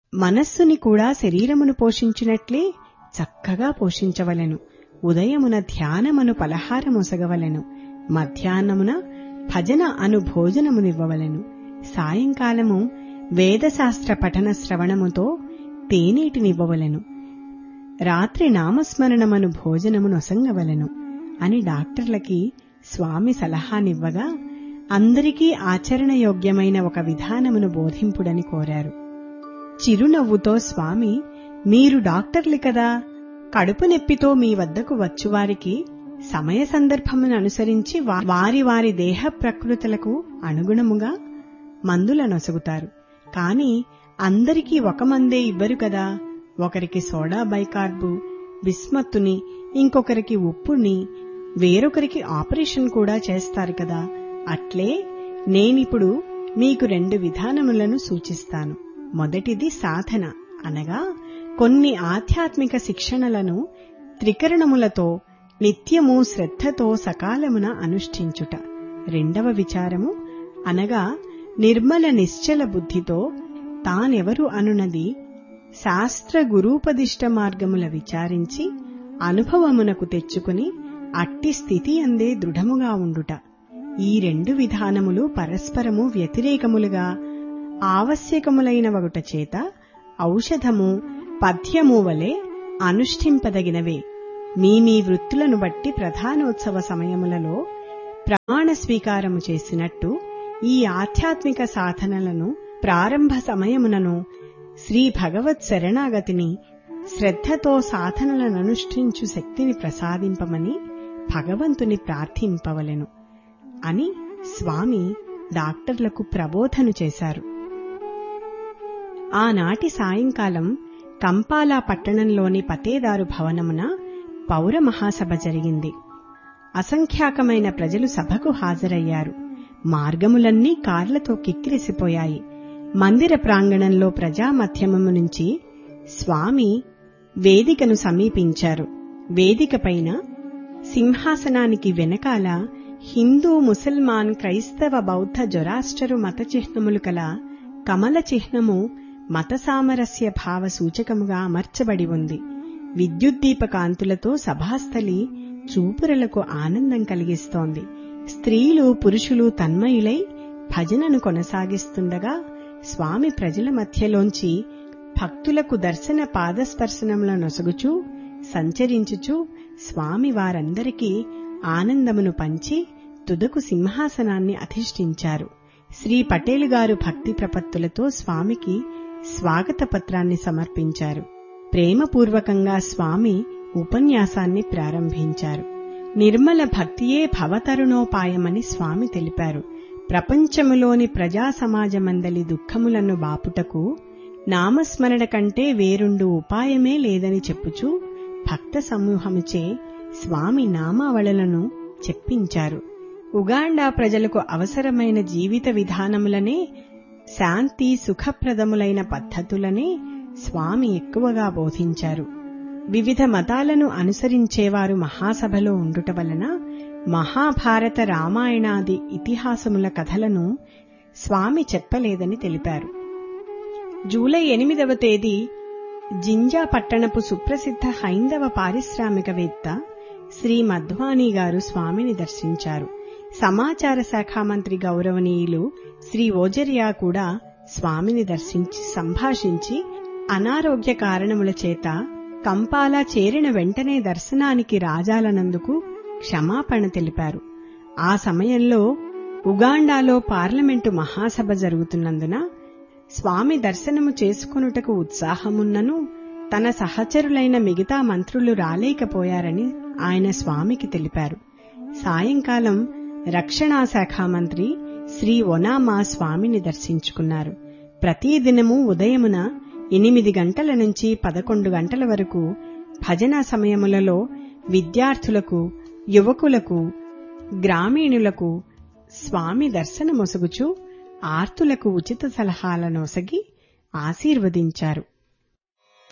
మనస్సుని కూడా శరీరమును పోషించినట్లే చక్కగా పోషించవలెను ఉదయమున ధ్యానమను పలహారమొసగవలెను మధ్యాహ్నమున భజన అను భోజనమునివ్వవలెను సాయంకాలము వేదశాస్త్ర పఠన శ్రవణముతో తేనీటినివ్వవలెను రాత్రి నామస్మరణమను భోజనము నొసంగవలెను అని డాక్టర్లకి స్వామి సలహానివ్వగా అందరికీ ఆచరణయోగ్యమైన ఒక విధానమును బోధింపుడని కోరారు చిరునవ్వుతో స్వామి మీరు డాక్టర్లు కదా కడుపు నొప్పితో మీ వద్దకు వచ్చువారికి సమయ సందర్భమును అనుసరించి వారి వారి దేహ ప్రకృతులకు అనుగుణముగా మందుల నొసగుతారు కాని అందరికీ ఒక మందే ఇవ్వరు కదా ఒకరికి సోడా బైకార్బు బిస్మత్తుని ఇంకొకరికి ఉప్పుని వేరొకరికి ఆపరేషన్ కూడా చేస్తారు కదా అట్లే నేనిప్పుడు మీకు రెండు విధానములను సూచిస్తాను మొదటిది సాధన అనగా కొన్ని ఆధ్యాత్మిక శిక్షణలను త్రికరణములతో నిత్యము శ్రద్ధతో సకాలమున అనుష్ఠించుట రెండవ విచారము అనగా నిర్మల నిశ్చల బుద్ధితో తానెవరు అనునది శాస్త్ర గురూపదిష్ట మార్గముల విచారించి అనుభవమునకు తెచ్చుకుని అట్టి స్థితి అందే దృఢముగా ఉండుట ఈ రెండు విధానములు పరస్పరము వ్యతిరేకములుగా ఆవశ్యకములైన ఒకట చేత ఔషధము పథ్యము వలె అనుష్ఠింపదగినవే మీ మీ వృత్తులను బట్టి ప్రధానోత్సవ సమయములలో ప్రమాణ స్వీకారము చేసినట్టు ఈ ఆధ్యాత్మిక సాధనలను ప్రారంభ సమయమునను శ్రీ భగవత్ శరణాగతిని శ్రద్ధతో సాధనలను అనుష్ఠించు శక్తిని ప్రసాదింపమని భగవంతుని ప్రార్థింపవలెను అని స్వామి డాక్టర్లకు ప్రబోధను చేశారు ఆనాటి సాయంకాలం కంపాలా పట్టణంలోని పతేదారు భవనమున పౌర మహాసభ జరిగింది అసంఖ్యాకమైన ప్రజలు సభకు హాజరయ్యారు మార్గములన్నీ కార్లతో కిక్కిరిసిపోయాయి మందిర ప్రాంగణంలో ప్రజామధ్యమము నుంచి స్వామి వేదికను సమీపించారు వేదికపైన సింహాసనానికి వెనకాల హిందూ ముసల్మాన్ క్రైస్తవ బౌద్ధ జొరాస్టరు మత చిహ్నములు కల కమల చిహ్నము మత సామరస్య భావ సూచకముగా అమర్చబడి ఉంది విద్యుద్దీప కాంతులతో సభాస్థలి చూపురలకు ఆనందం కలిగిస్తోంది స్త్రీలు పురుషులు తన్మయులై భజనను కొనసాగిస్తుండగా స్వామి ప్రజల మధ్యలోంచి భక్తులకు దర్శన పాదస్పర్శనముల నొసగుచూ సంచరించుచూ స్వామి వారందరికీ ఆనందమును పంచి తుదకు సింహాసనాన్ని అధిష్ఠించారు శ్రీ పటేల్ గారు భక్తి ప్రపత్తులతో స్వామికి స్వాగత పత్రాన్ని సమర్పించారు ప్రేమపూర్వకంగా స్వామి ఉపన్యాసాన్ని ప్రారంభించారు నిర్మల భక్తియే భవతరుణోపాయమని స్వామి తెలిపారు ప్రపంచములోని ప్రజా సమాజమందలి దుఃఖములను బాపుటకు నామస్మరణ కంటే వేరుండు ఉపాయమే లేదని చెప్పుచూ భక్త సమూహముచే స్వామి నామావళలను చెప్పించారు ఉగాండా ప్రజలకు అవసరమైన జీవిత విధానములనే శాంతి సుఖప్రదములైన పద్ధతులనే స్వామి ఎక్కువగా బోధించారు వివిధ మతాలను అనుసరించేవారు మహాసభలో ఉండుట వలన మహాభారత రామాయణాది ఇతిహాసముల కథలను స్వామి చెప్పలేదని తెలిపారు జూలై ఎనిమిదవ తేదీ జింజా పట్టణపు సుప్రసిద్ధ హైందవ పారిశ్రామికవేత్త శ్రీ మధ్వానీ గారు స్వామిని దర్శించారు సమాచార శాఖ మంత్రి గౌరవనీయులు శ్రీ ఓజరియా కూడా స్వామిని దర్శించి సంభాషించి అనారోగ్య కారణముల చేత కంపాలా చేరిన వెంటనే దర్శనానికి రాజాలనందుకు క్షమాపణ తెలిపారు ఆ సమయంలో ఉగాండాలో పార్లమెంటు మహాసభ జరుగుతున్నందున స్వామి దర్శనము చేసుకొనుటకు ఉత్సాహమున్నను తన సహచరులైన మిగతా మంత్రులు రాలేకపోయారని ఆయన స్వామికి తెలిపారు సాయంకాలం రక్షణా శాఖ మంత్రి శ్రీ ఒనామా స్వామిని దర్శించుకున్నారు ప్రతిదినము ఉదయమున ఎనిమిది గంటల నుంచి పదకొండు గంటల వరకు భజన సమయములలో విద్యార్థులకు యువకులకు గ్రామీణులకు స్వామి దర్శనమొసగుచూ ఆర్తులకు ఉచిత సలహాలనొసగి ఆశీర్వదించారు